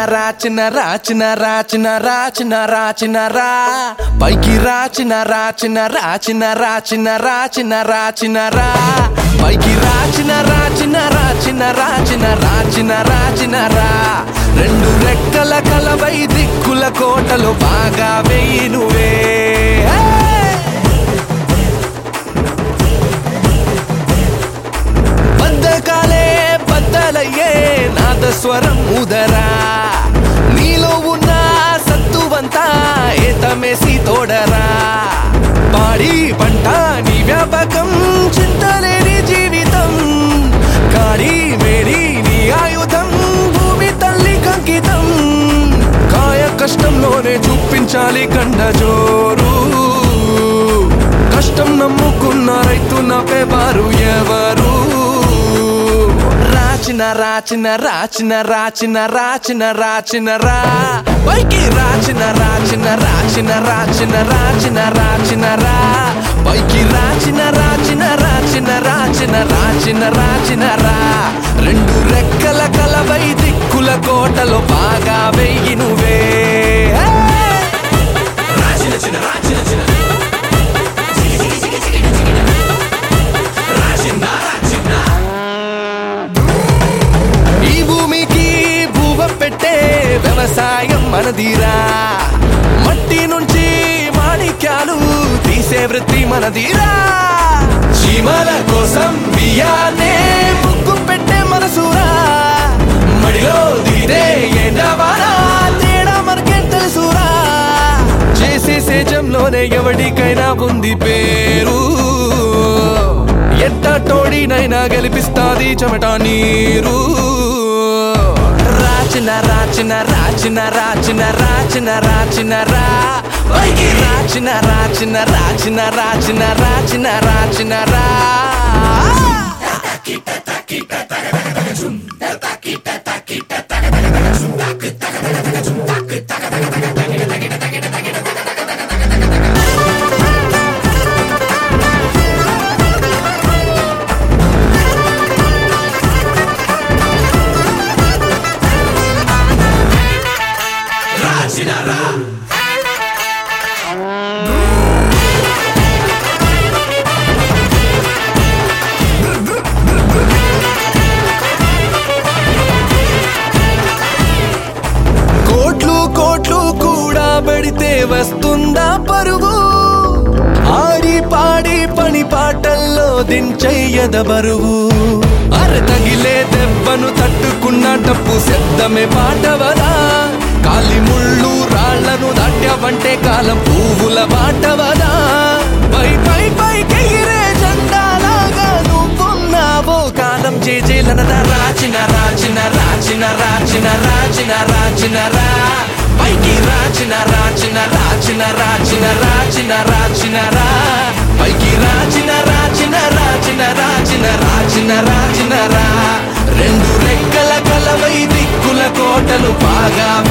రాచిన రాచిన రాచిన రాచిన రాచిన రా పైకి రాచిన రాచిన రాచిన రాచిన రాచిన రాచిన రా పైకి రాచిన రాచిన రాచిన రాచిన రాచిన రాచిన రా రెండు రెక్కల కలవై దిక్కుల కోటలు బాగా వెయ్యి నువ్వే బద్దకాలే బద్దలయ్యే నాదస్వరం ఉదరా నీలో ఉన్న సత్తువంతా ఏతమేసి తోడరా పాడి పంట నీ వ్యాపకం చింతలేని జీవితం కాడి మేడి నీ ఆయుధం భూమి తల్లి కంకితం కాయ కష్టంలోనే చూపించాలి కండ జోరు కష్టం నమ్ముకున్న రైతు నవ్వేవారు ఎవరు రాచిన రాచిన రాచిన రాచిన రాచిన రాచిన రా పైకి రాచిన రాచిన రాచిన రాచిన రాచిన రాచిన రా పైకి రాచిన రాచిన రాచిన రాచిన రాచిన రాచిన రా రెండు రెక్కల కలవై దిక్కుల కోటలో బాగా వెయ్యి నువ్వే రాచిన చిన్న రాచిన చిన్న రాచిన రాచిన ఈ భూమికి భూవ పెట్టే వ్యవసాయం మనదిరా మట్టి నుంచి మాణిక్యాలు తీసే వృత్తి మనదిరా చీమల కోసం బియ్యాన్నే ముగ్గు పెట్టే మనసురా మడిలో దిగితే ఎండవారా తేడా మనకేం తెలుసురా చేసే సేజంలోనే ఎవడికైనా ఉంది పేరు ఎంత తోడినైనా గెలిపిస్తాది చెమట నీరు రాచిన రాచిన రాచిన రాచిన రాచిన రాచిన రా పైకి రాచిన రాచిన రాచిన రాచిన రాచిన రాచిన రా రాచిన రా కోట్లు కోట్లు కూడా పెడితే వస్తుందా పరువు ఆడి పాడి పని పాటల్లో దించయ్యద బరువు అర తగిలే దెబ్బను తట్టుకున్న టప్పు శబ్దమే పాటవరా కాలి ముళ్ళు రాళ్లను దాట్యవంటే కాలం పువ్వుల బాటవరా పై పై పై కెగిరే జెండాలాగా నువ్వున్నావో కాలం చేజేలనద రాచిన రాచిన రాచిన రాచిన రాచిన రాచిన రా పైకి రాచిన రాచిన రాచిన రాచిన రాచిన రాచిన రా పైకి రాచిన రాచిన రాచిన రాచిన రాచిన రాచిన రా రెండు రెక్కల కలవై దిక్కుల కోటలు బాగా